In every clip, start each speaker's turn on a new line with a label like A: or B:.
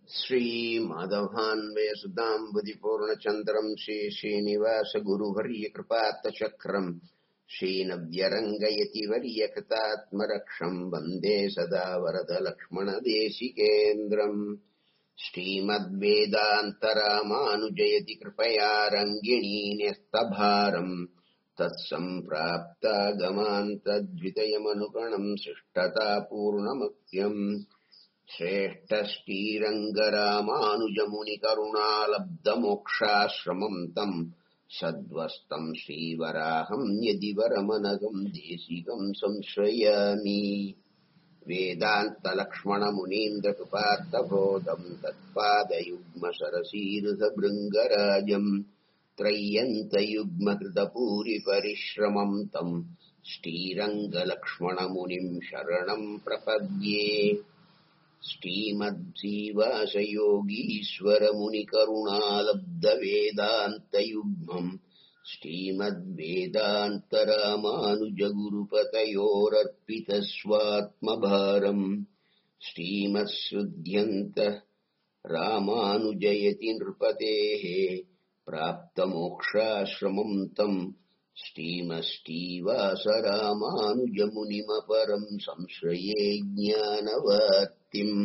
A: श्रीमाधवान्वयसुताम्बुदिपूर्णचन्द्रम् श्रीश्रीनिवासगुरुवर्यकृपात्तचक्रम् श्रीनव्यरङ्गयति वर्यकृतात्मरक्षम् वन्दे सदा वरदलक्ष्मणदेशिकेन्द्रम् श्रीमद्वेदान्तरामानुजयति कृपया रङ्गिणी न्यस्तभारम् तत्सम्प्राप्तागमान्तद्वितयमनुगणम् शिष्टतापूर्णमत्यम् श्रेष्ठश्रीरङ्गरामानुजमुनिकरुणालब्धमोक्षाश्रमम् तम् सद्वस्तम् श्रीवराहम् यदि वरमनघम् देशिकम् संश्रयामि वेदान्तलक्ष्मणमुनीन्द्रकृपार्थबोधम् तत्पादयुग्मसरसीरुधभृङ्गराजम् त्रय्यन्तयुग्मकृतपूरिपरिश्रमम् तम् श्रीरङ्गलक्ष्मणमुनिम् शरणम् प्रपद्ये श्रीमद्जीवासयोगीश्वरमुनिकरुणालब्धवेदान्तयुग्मम् श्रीमद्वेदान्तरामानुजगुरुपतयोरर्पितस्वात्मभारम् श्रीमत्सृध्यन्त रामानुजयति नृपतेः प्राप्तमोक्षाश्रमम् तम् श्रीमष्टीवासरामानुजमुनिमपरम् संश्रये ज्ञानवर्तिम्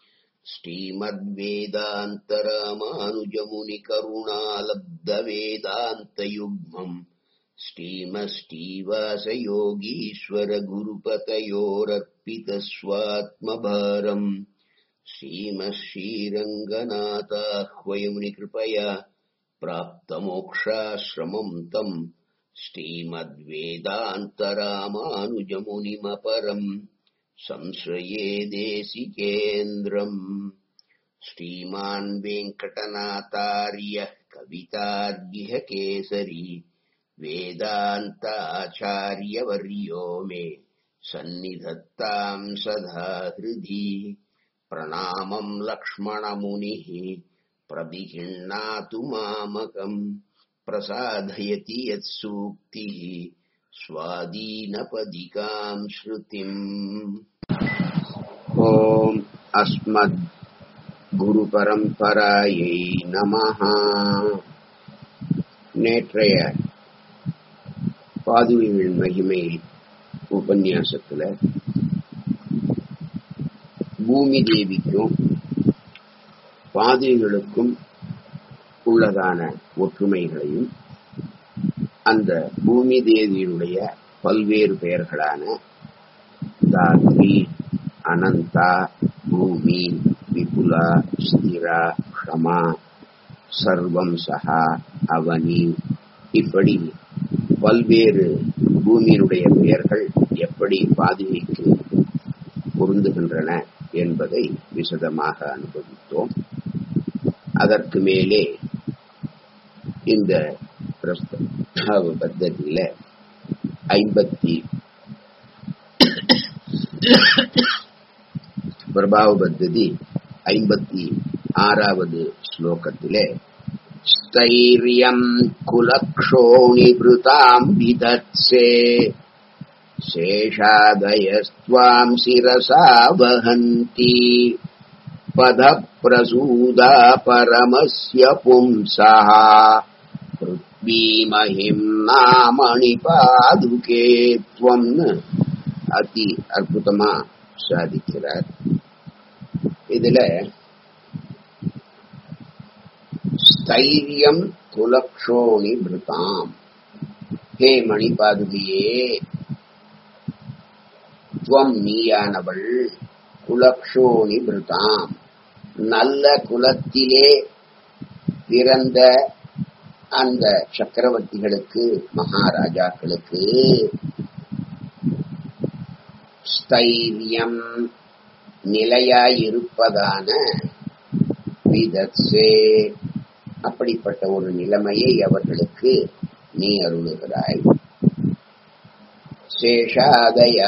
A: श्रीमद्वेदान्तरामानुजमुनिकरुणालब्धवेदान्तयुग्मम् श्रीमष्टीवासयोगीश्वरगुरुपतयोरर्पितस्वात्मभारम् श्रीमश्रीरङ्गनाथाह्वयमुनिकृपया प्राप्तमोक्षाश्रमम् तम् श्रीमद्वेदान्तरामानुजमुनिमपरम् संश्रये देशिकेन्द्रम् श्रीमान् वेङ्कटनाथार्यः कवितार्यः केसरी वेदान्ताचार्यवर्यो मे सन्निधत्ताम् सदा हृदि प्रणामम् लक्ष्मणमुनिः प्रविहिण्णातु मामकम् प्रसादयति यत्सूक्तिः स्वादीनपदिकाम् श्रुतिम् ॐ अस्मद् குருபரம்பராயை நமஹா நேற்றைய பாதுகைகள் மகிமை உபன்யாசத்துல பூமி தேவிக்கும் பாதுகைகளுக்கும் உள்ளதான ஒற்றுமைகளையும் அந்த பூமி தேவியினுடைய பல்வேறு பெயர்களான தாத்ரி அனந்தா பூமி விபுலா ஸ்திரா க்ஷமா சர்வம் சஹா அவனி இப்படி பல்வேறு பூமியினுடைய பெயர்கள் எப்படி பாதுகைக்கு பொருந்துகின்றன என்பதை விசதமாக அனுபவித்தோம் அதற்கு மேலே இந்த பிரஸ்தாவ பத்ததியில ஐம்பத்தி பிரபாவ பத்ததி ஐம்பத்தி ஆறாவது ஸ்லோகத்திலே ஸ்தைரியம் குலக்ஷோணிபிருதாம் விதத்சே शेषादयस्त्वाम् शिरसा वहन्ति पदप्रसूदा परमस्य पुंसः पृथ्वीमहिम् नामणिपादुके त्वम् அதி அற்புதமா சாதிக்கிறார் இதுல ஸ்தைரியம் குலக்ஷோணி பிருதாம் ஹே மணிபாதுகியே துவம் நீயானவள் குலக்ஷோணி பிருதாம் நல்ல குலத்திலே பிறந்த அந்த சக்கரவர்த்திகளுக்கு மகாராஜாக்களுக்கு ஸ்தைரியம் நிலையாயிருப்பதான விதத்சே அப்படிப்பட்ட ஒரு நிலைமையை அவர்களுக்கு நீ அருளுகிறாய் சேஷாதயா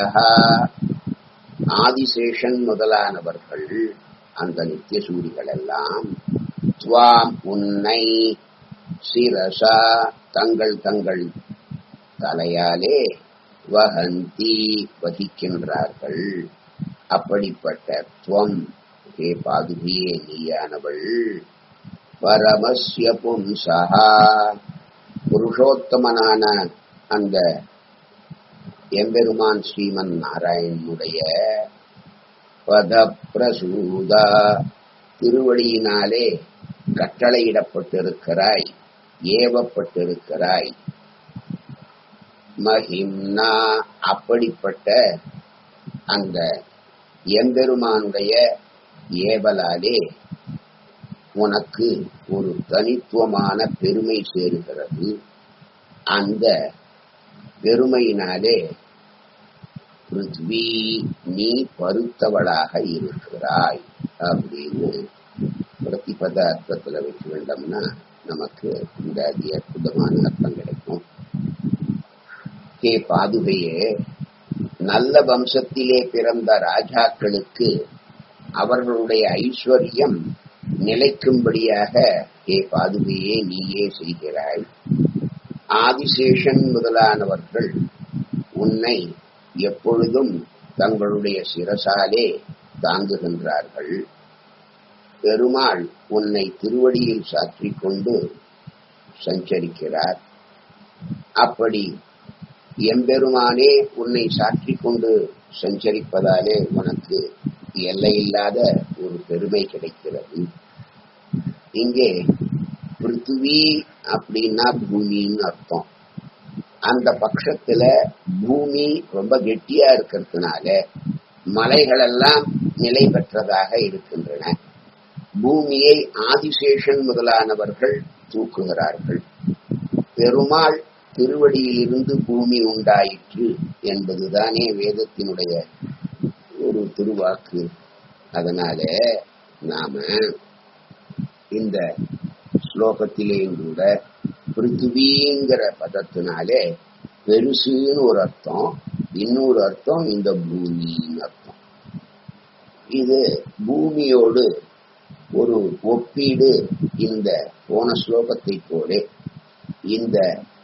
A: ஆதிசேஷன் முதலானவர்கள் அந்த நித்திய சூரிகள் எல்லாம் துவாம் உன்னை சிரசா தங்கள் தங்கள் தலையாலே வகந்தி வகிக்கின்றார்கள் அப்படிப்பட்ட துவம் ஹே பாதுகியே நீயானவள் பரமஸ்ய பும்சா புருஷோத்தமனான அந்த எம்பெருமான் ஸ்ரீமன் நாராயணனுடைய பதப்பிரசூதா திருவடியினாலே கட்டளையிடப்பட்டிருக்கிறாய் ஏவப்பட்டிருக்கிறாய் மகிம்னா அப்படிப்பட்ட அந்த எம்பெருமானுடைய ஏவலாலே உனக்கு ஒரு தனித்துவமான பெருமை சேருகிறது அந்த பெருமையினாலே பிருத்வி நீ பருத்தவளாக இருக்கிறாய் அப்படின்னு பிரதிபத அர்த்தத்துல வச்சு வேண்டோம்னா நமக்கு இந்த அதி அற்புதமான அர்த்தம் கிடைக்கும் ஹே பாதுகையே நல்ல வம்சத்திலே பிறந்த ராஜாக்களுக்கு அவர்களுடைய ஐஸ்வர்யம் நிலைக்கும்படியாக ஹே பாதுகையே நீயே செய்கிறாய் ஆதிசேஷன் முதலானவர்கள் உன்னை எப்பொழுதும் தங்களுடைய சிரசாலே தாங்குகின்றார்கள் பெருமாள் உன்னை திருவடியில் சாற்றிக் கொண்டு சஞ்சரிக்கிறார் அப்படி எம்பெருமானே உன்னை சாற்றிக் கொண்டு சஞ்சரிப்பதாலே உனக்கு எல்லையில்லாத ஒரு பெருமை கிடைக்கிறது இங்கே பிருத்திவி அப்படின்னா பூமின்னு அர்த்தம் அந்த பட்சத்துல பூமி ரொம்ப கெட்டியா இருக்கிறதுனால மலைகள் எல்லாம் நிலை பெற்றதாக இருக்கின்றன பூமியை ஆதிசேஷன் முதலானவர்கள் தூக்குகிறார்கள் பெருமாள் திருவடியிலிருந்து பூமி உண்டாயிற்று என்பதுதானே வேதத்தினுடைய ஒரு திருவாக்கு அதனால நாம இந்த ஸ்லோகத்திலேயும் கூட பிருத்திவிங்கிற பதத்தினாலே பெருசுன்னு ஒரு அர்த்தம் இன்னொரு அர்த்தம் இந்த பூமின்னு அர்த்தம் இது பூமியோடு ஒரு ஒப்பீடு இந்த போன ஸ்லோகத்தை போலே இந்த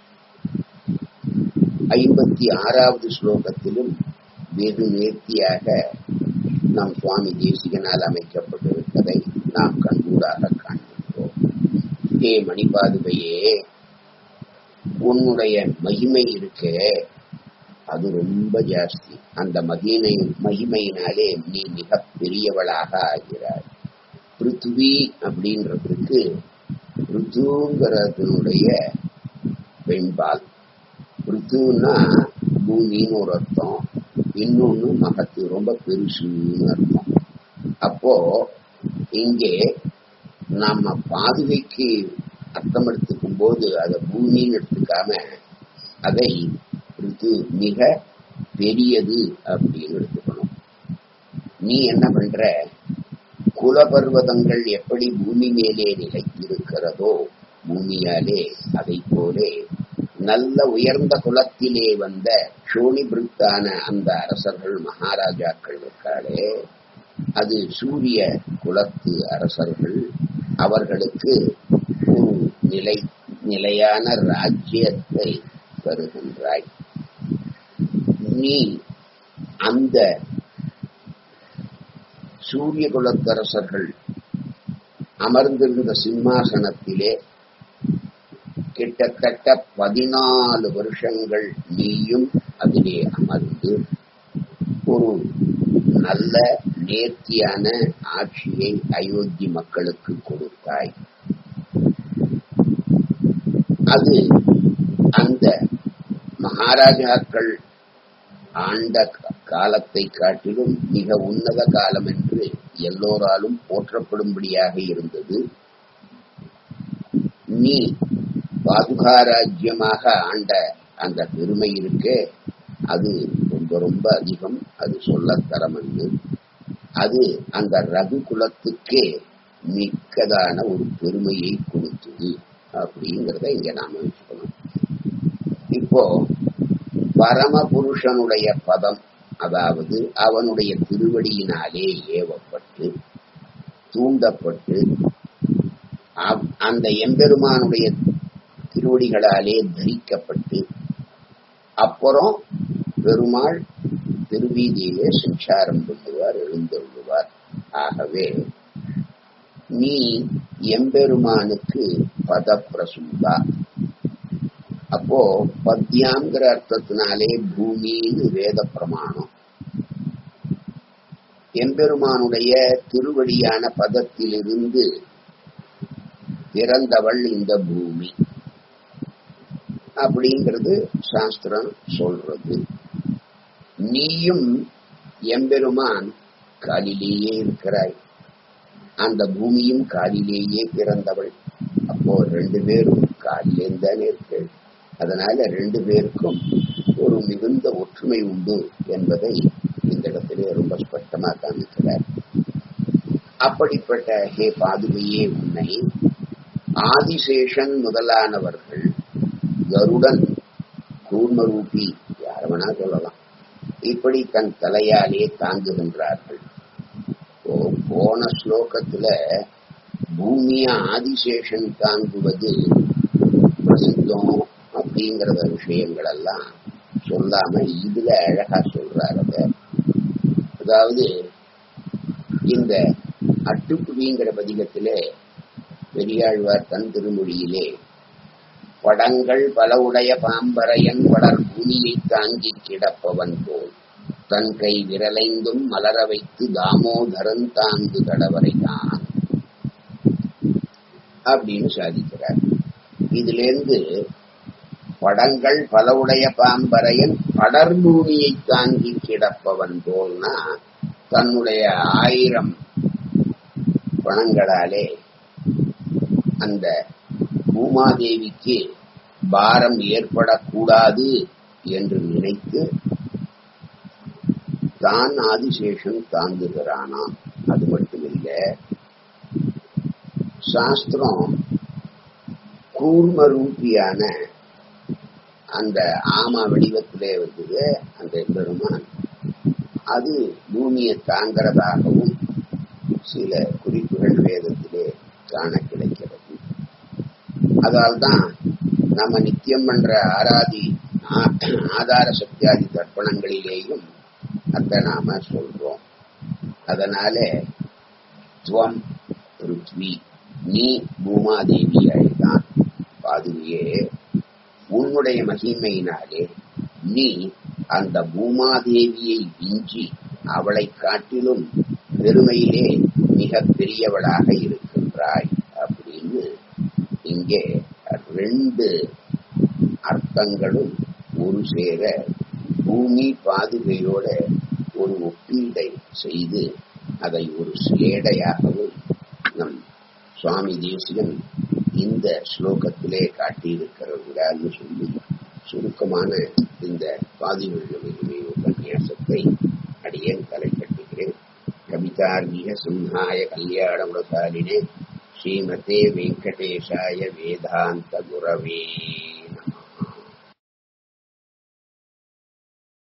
A: ஐம்பத்தி ஆறாவது ஸ்லோகத்திலும் வெகு நேர்த்தியாக நம் சுவாமி தேசிகனால் அமைக்கப்பட்டிருப்பதை நாம் கண்கூடாக காண்கின்றோம் ஹே மணிபாதுகையே உன்னுடைய மகிமை இருக்கே அது ரொம்ப ஜாஸ்தி அந்த மகிமை மகிமையினாலே நீ மிக பெரியவளாக ஆகிறாய் பிருத்வி அப்படின்றதுக்கு ருத்துங்கிறதுனுடைய பெண்பால் ருத்துன்னா பூமின்னு ஒரு அர்த்தம் இன்னொன்னு மகத்து ரொம்ப பெருசுன்னு அர்த்தம் அப்போ இங்கே நாம பாதுகைக்கு அர்த்தம் எடுத்துக்கும் போது அதை பூமின்னு எடுத்துக்காம அதை ருத்து மிக பெரியது அப்படின்னு எடுத்துக்கணும் நீ என்ன பண்ற குலபர்வதங்கள் எப்படி பூமி மேலே நிலைத்திருக்கிறதோ பூமியாலே அதை போலே நல்ல உயர்ந்த குலத்திலே வந்த சோனிபிருத்தான அந்த அரசர்கள் மகாராஜாக்கள் இருக்காளே அது சூரிய குலத்து அரசர்கள் அவர்களுக்கு ஒரு நிலை நிலையான ராஜ்யத்தை தருகின்றாய் நீ அந்த சூரிய குலத்தரசர்கள் அமர்ந்திருந்த சிம்மாசனத்திலே கிட்டத்தட்ட பதினாலு வருஷங்கள் நீயும் அதிலே அமர்ந்து ஒரு நல்ல நேர்த்தியான ஆட்சியை அயோத்தி மக்களுக்கு கொடுத்தாய் அது அந்த மகாராஜாக்கள் ஆண்ட காலத்தை காட்டிலும் மிக உன்னத காலம் என்று எல்லோராலும் போற்றப்படும்படியாக இருந்தது நீ பாதுகாராஜ்யமாக ஆண்ட அந்த பெருமை இருக்கே அது ரொம்ப ரொம்ப அதிகம் அது சொல்லத்தரமன்று அது அந்த ரகு குலத்துக்கே மிக்கதான ஒரு பெருமையை கொடுத்தது அப்படிங்கிறத இங்க நாம வச்சுக்கணும் இப்போ பரமபுருஷனுடைய பதம் அதாவது அவனுடைய திருவடியினாலே ஏவப்பட்டு தூண்டப்பட்டு அந்த எம்பெருமானுடைய திருவடிகளாலே தரிக்கப்பட்டு அப்புறம் பெருமாள் திருவீதியிலே சஞ்சாரம் பண்ணுவார் எழுந்தருள்வார் ஆகவே நீ எம்பெருமானுக்கு பதப்பிரசூதா அப்போ பத்யாங்கிற அர்த்தத்தினாலே பூமின்னு வேத பிரமாணம் எம்பெருமானுடைய திருவடியான பதத்திலிருந்து பிறந்தவள் இந்த பூமி அப்படிங்கிறது சாஸ்திரம் சொல்றது நீயும் எம்பெருமான் காலிலேயே இருக்கிறாய் அந்த பூமியும் காலிலேயே பிறந்தவள் அப்போ ரெண்டு பேரும் காலிலேயும் தானே இருக்கு அதனால ரெண்டு பேருக்கும் ஒரு மிகுந்த ஒற்றுமை உண்டு என்பதை இந்த இடத்திலே ரொம்ப ஸ்பஷ்டமா காமிக்கிறார் அப்படிப்பட்ட ஹே பாதுகையே உன்னை ஆதிசேஷன் முதலானவர்கள் கருடன் கூர்மரூபி யாரவனா சொல்லலாம் இப்படி தன் தலையாலே தாங்குகின்றார்கள் போன ஸ்லோகத்துல பூமிய ஆதிசேஷன் தாங்குவது பிரசித்தம் அப்படிங்கறத விஷயங்கள் எல்லாம் சொல்லாம இதுல அழகா சொல்றாரு அத அதாவது இந்த அட்டுப்புவிங்கிற பதிகத்திலே பெரியாழ்வார் தன் திருமொழியிலே படங்கள் பல உடைய பாம்பரையன் வளர் பூமியை தாங்கி கிடப்பவன் போல் தன் கை விரலைந்தும் மலர வைத்து தாமோதரன் தாங்கு கடவரை தான் அப்படின்னு சாதிக்கிறார் இதுல இருந்து படங்கள் பல உடைய பாம்பரையன் படர் பூமியை தாங்கி கிடப்பவன் போல்னா தன்னுடைய ஆயிரம் பணங்களாலே அந்த பூமாதேவிக்கு பாரம் ஏற்படக்கூடாது என்று நினைத்து தான் ஆதிசேஷன் தாங்குகிறானாம் அது மட்டுமில்ல சாஸ்திரம் கூர்ம ரூபியான அந்த ஆமா வடிவத்திலே வந்தது அந்த பெருமான் அது பூமியை தாங்கிறதாகவும் சில குறிப்புகள் வேதத்திலே காண கிடைக்கிறது அதால்தான் நம்ம நித்தியம் பண்ற ஆராதி ஆதார சக்தியாதி தர்ப்பணங்களிலேயும் அத நாம சொல்றோம் அதனால துவம் ருத்வி நீ பூமாதேவியாய்தான் பாதுகையே உன்னுடைய மகிமையினாலே நீ அந்த பூமாதேவியை விஞ்சி அவளை காட்டிலும் பெருமையிலே மிக பெரியவளாக இருக்கின்றாய் அப்படின்னு இங்கே ரெண்டு அர்த்தங்களும் ஒரு சேர பூமி பாதுகையோட ஒரு ஒப்பீடை செய்து அதை ஒரு சிலேடையாகவும் நம் சுவாமி தேசிகன் இந்த ஸ்லோகத்திலே காட்டியிருக்கிறார்னு சொல்லி சுருக்கமான இந்த பாதிவுள்ள மகிமை உபன்யாசத்தை அடியேன் தலைப்பட்டுகிறேன் கவிதார்மிக சிம்ஹாய கல்யாணமுடசாலினே ஸ்ரீமதே வெங்கடேஷாய வேதாந்த குரவே